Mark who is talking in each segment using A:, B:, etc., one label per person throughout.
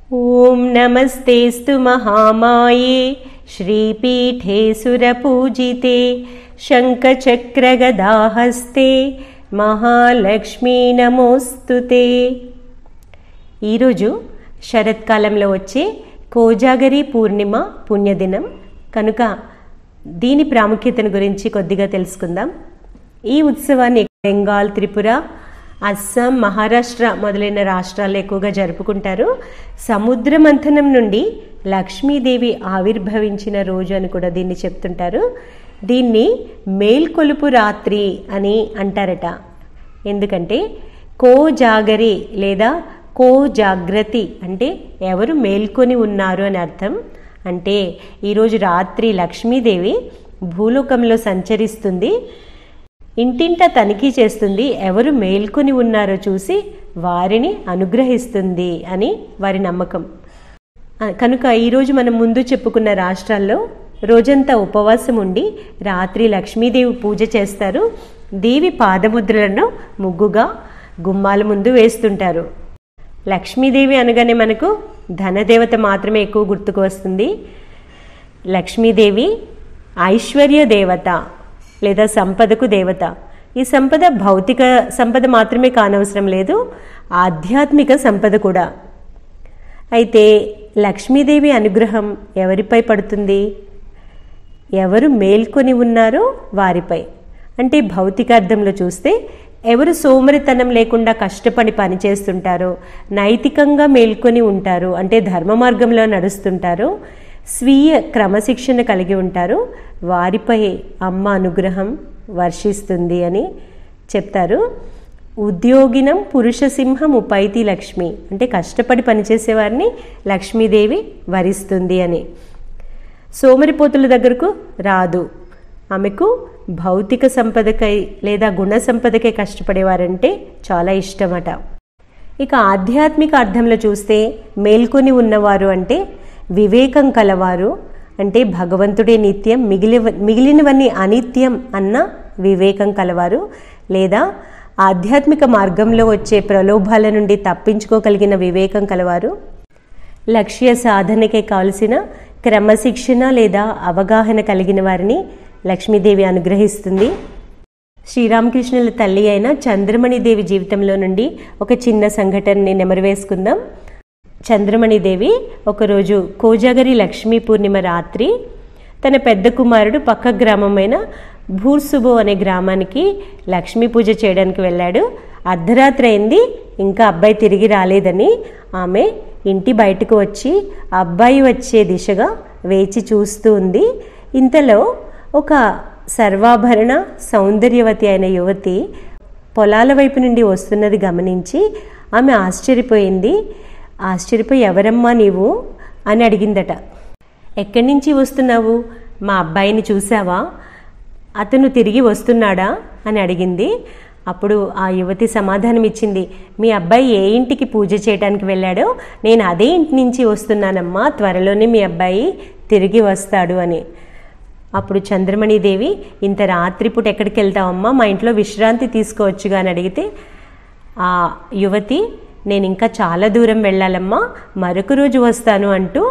A: ॐ नमस्तेऽस्तु महामाये श्रीपीठे सुरपूजिते शङ्खचक्रगदाहस्ते మహాలక్ష్మీ నమోస్తుతే ఈరోజు శరత్కాలంలో వచ్చే కోజాగరి పూర్ణిమ పుణ్యదినం కనుక దీని ప్రాముఖ్యతను గురించి కొద్దిగా తెలుసుకుందాం ఈ ఉత్సవాన్ని బెంగాల్ త్రిపుర అస్సాం మహారాష్ట్ర మొదలైన రాష్ట్రాల్లో ఎక్కువగా జరుపుకుంటారు సముద్ర మంథనం నుండి లక్ష్మీదేవి ఆవిర్భవించిన రోజు అని కూడా దీన్ని చెప్తుంటారు దీన్ని మేల్కొలుపు రాత్రి అని అంటారట ఎందుకంటే కో జాగరి లేదా కో జాగ్రతి అంటే ఎవరు మేల్కొని ఉన్నారు అని అర్థం అంటే ఈరోజు రాత్రి లక్ష్మీదేవి భూలోకంలో సంచరిస్తుంది ఇంటింట తనిఖీ చేస్తుంది ఎవరు మేల్కొని ఉన్నారో చూసి వారిని అనుగ్రహిస్తుంది అని వారి నమ్మకం కనుక ఈరోజు మనం ముందు చెప్పుకున్న రాష్ట్రాల్లో రోజంతా ఉపవాసం ఉండి రాత్రి లక్ష్మీదేవి పూజ చేస్తారు దేవి పాదముద్రలను ముగ్గుగా గుమ్మాల ముందు వేస్తుంటారు లక్ష్మీదేవి అనగానే మనకు ధనదేవత మాత్రమే ఎక్కువ గుర్తుకు వస్తుంది లక్ష్మీదేవి ఐశ్వర్య దేవత లేదా సంపదకు దేవత ఈ సంపద భౌతిక సంపద మాత్రమే కానవసరం లేదు ఆధ్యాత్మిక సంపద కూడా అయితే లక్ష్మీదేవి అనుగ్రహం ఎవరిపై పడుతుంది ఎవరు మేల్కొని ఉన్నారో వారిపై అంటే భౌతికార్థంలో చూస్తే ఎవరు సోమరితనం లేకుండా కష్టపడి పనిచేస్తుంటారో నైతికంగా మేల్కొని ఉంటారో అంటే ధర్మ మార్గంలో నడుస్తుంటారో స్వీయ క్రమశిక్షణ కలిగి ఉంటారో వారిపై అమ్మ అనుగ్రహం వర్షిస్తుంది అని చెప్తారు ఉద్యోగినం పురుష సింహం ఉపైతి లక్ష్మి అంటే కష్టపడి పనిచేసేవారిని లక్ష్మీదేవి వరిస్తుంది అని సోమరిపోతుల దగ్గరకు రాదు ఆమెకు భౌతిక సంపదకై లేదా గుణ సంపదకై కష్టపడేవారంటే చాలా ఇష్టమట ఇక ఆధ్యాత్మిక అర్థంలో చూస్తే మేల్కొని ఉన్నవారు అంటే వివేకం కలవారు అంటే భగవంతుడే నిత్యం మిగిలి మిగిలినవన్నీ అనిత్యం అన్న వివేకం కలవారు లేదా ఆధ్యాత్మిక మార్గంలో వచ్చే ప్రలోభాల నుండి తప్పించుకోగలిగిన వివేకం కలవారు లక్ష్య సాధనకే కావలసిన క్రమశిక్షణ లేదా అవగాహన కలిగిన వారిని లక్ష్మీదేవి అనుగ్రహిస్తుంది శ్రీరామకృష్ణుల తల్లి అయిన చంద్రమణిదేవి జీవితంలో నుండి ఒక చిన్న సంఘటనని నెమరువేసుకుందాం చంద్రమణిదేవి ఒకరోజు కోజాగరి లక్ష్మీ పూర్ణిమ రాత్రి తన పెద్ద కుమారుడు పక్క గ్రామమైన భూర్సుబో అనే గ్రామానికి లక్ష్మీ పూజ చేయడానికి వెళ్ళాడు అర్ధరాత్రి అయింది ఇంకా అబ్బాయి తిరిగి రాలేదని ఆమె ఇంటి బయటకు వచ్చి అబ్బాయి వచ్చే దిశగా వేచి చూస్తూ ఉంది ఇంతలో ఒక సర్వాభరణ సౌందర్యవతి అయిన యువతి పొలాల వైపు నుండి వస్తున్నది గమనించి ఆమె ఆశ్చర్యపోయింది ఆశ్చర్యపోయి ఎవరమ్మా నీవు అని అడిగిందట ఎక్కడి నుంచి వస్తున్నావు మా అబ్బాయిని చూసావా అతను తిరిగి వస్తున్నాడా అని అడిగింది అప్పుడు ఆ యువతి సమాధానం ఇచ్చింది మీ అబ్బాయి ఏ ఇంటికి పూజ చేయడానికి వెళ్ళాడో నేను అదే ఇంటి నుంచి వస్తున్నానమ్మా త్వరలోనే మీ అబ్బాయి తిరిగి వస్తాడు అని అప్పుడు చంద్రమణిదేవి ఇంత రాత్రిపూట ఎక్కడికి వెళ్తావమ్మా మా ఇంట్లో విశ్రాంతి తీసుకోవచ్చుగా అని అడిగితే ఆ యువతి నేను ఇంకా చాలా దూరం వెళ్ళాలమ్మా మరొక రోజు వస్తాను అంటూ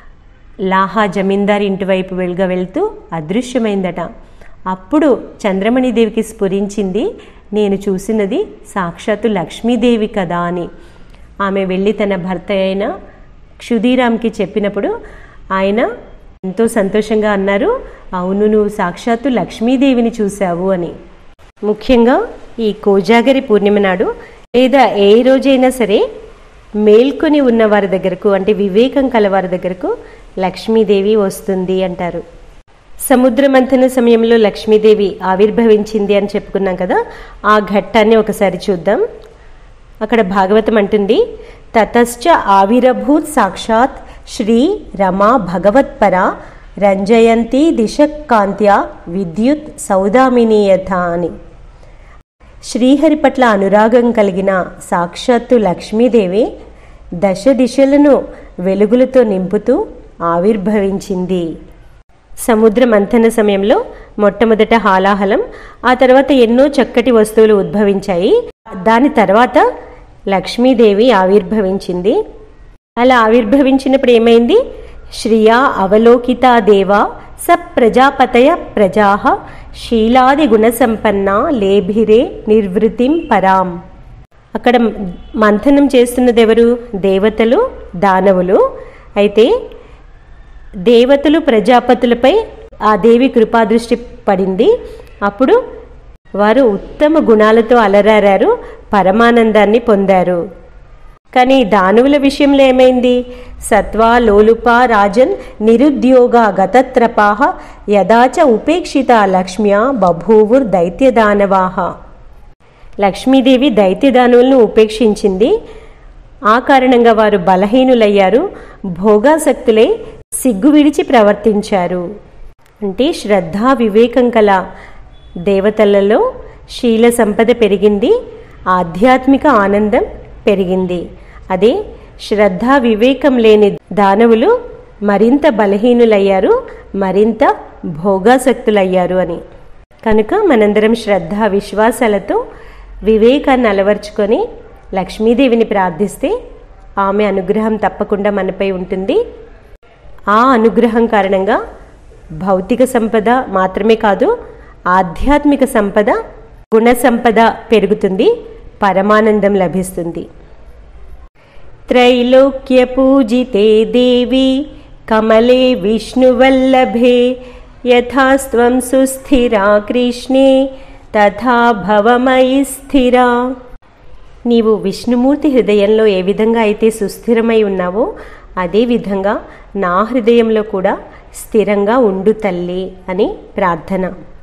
A: లాహా జమీందార్ ఇంటి వైపు వెలుగా వెళ్తూ అదృశ్యమైందట అప్పుడు చంద్రమణిదేవికి స్ఫురించింది నేను చూసినది సాక్షాత్తు లక్ష్మీదేవి కదా అని ఆమె వెళ్ళి తన భర్త అయిన క్షుదీరామ్కి చెప్పినప్పుడు ఆయన ఎంతో సంతోషంగా అన్నారు అవును నువ్వు సాక్షాత్తు లక్ష్మీదేవిని చూశావు అని ముఖ్యంగా ఈ కోజాగరి పూర్ణిమ నాడు లేదా ఏ రోజైనా సరే మేల్కొని ఉన్న వారి దగ్గరకు అంటే వివేకం కలవారి దగ్గరకు లక్ష్మీదేవి వస్తుంది అంటారు సముద్ర మంథన సమయంలో లక్ష్మీదేవి ఆవిర్భవించింది అని చెప్పుకున్నాం కదా ఆ ఘట్టాన్ని ఒకసారి చూద్దాం అక్కడ భాగవతం అంటుంది తతశ్చ ఆవిరభూత్ సాక్షాత్ శ్రీ రమా భగవత్పర రంజయంతి దిశకాంత్య విద్యుత్ సౌదామినీయత అని శ్రీహరి పట్ల అనురాగం కలిగిన సాక్షాత్తు లక్ష్మీదేవి దశ దిశలను వెలుగులతో నింపుతూ ఆవిర్భవించింది సముద్ర మంథన సమయంలో మొట్టమొదట హాలాహలం ఆ తర్వాత ఎన్నో చక్కటి వస్తువులు ఉద్భవించాయి దాని తర్వాత లక్ష్మీదేవి ఆవిర్భవించింది అలా ఆవిర్భవించినప్పుడు ఏమైంది శ్రియా అవలోకిత దేవా స ప్రజాపతయ ప్రజా శీలాది గుణసంపన్న లేభిరే నిర్వృతిం పరాం అక్కడ మంథనం చేస్తున్నది ఎవరు దేవతలు దానవులు అయితే దేవతలు ప్రజాపతులపై ఆ దేవి కృపాదృష్టి పడింది అప్పుడు వారు ఉత్తమ గుణాలతో అలరారారు పరమానందాన్ని పొందారు కానీ దానవుల విషయంలో ఏమైంది సత్వా లోలుప రాజన్ నిరుద్యోగ గతత్రపాహ యదాచ ఉపేక్షిత లక్ష్మ్యా బభూవుర్ దైత్యదానవాహ లక్ష్మీదేవి దైత్యదానువులను ఉపేక్షించింది ఆ కారణంగా వారు బలహీనులయ్యారు భోగాసక్తులై సిగ్గు విడిచి ప్రవర్తించారు అంటే శ్రద్ధ వివేకం కల దేవతలలో శీల సంపద పెరిగింది ఆధ్యాత్మిక ఆనందం పెరిగింది అదే శ్రద్ధ వివేకం లేని దానవులు మరింత బలహీనులయ్యారు మరింత భోగాసక్తులయ్యారు అని కనుక మనందరం శ్రద్ధ విశ్వాసాలతో వివేకాన్ని అలవర్చుకొని లక్ష్మీదేవిని ప్రార్థిస్తే ఆమె అనుగ్రహం తప్పకుండా మనపై ఉంటుంది ఆ అనుగ్రహం కారణంగా భౌతిక సంపద మాత్రమే కాదు ఆధ్యాత్మిక సంపద గుణ సంపద పెరుగుతుంది పరమానందం లభిస్తుంది త్రైలోక్య పూజితే దేవి కమలే విష్ణువల్లభే యథాస్త్వం సుస్థిరా కృష్ణే తథా భవమయి స్థిరా నీవు విష్ణుమూర్తి హృదయంలో ఏ విధంగా అయితే సుస్థిరమై ఉన్నావో అదే విధంగా నా హృదయంలో కూడా స్థిరంగా ఉండు తల్లి అని ప్రార్థన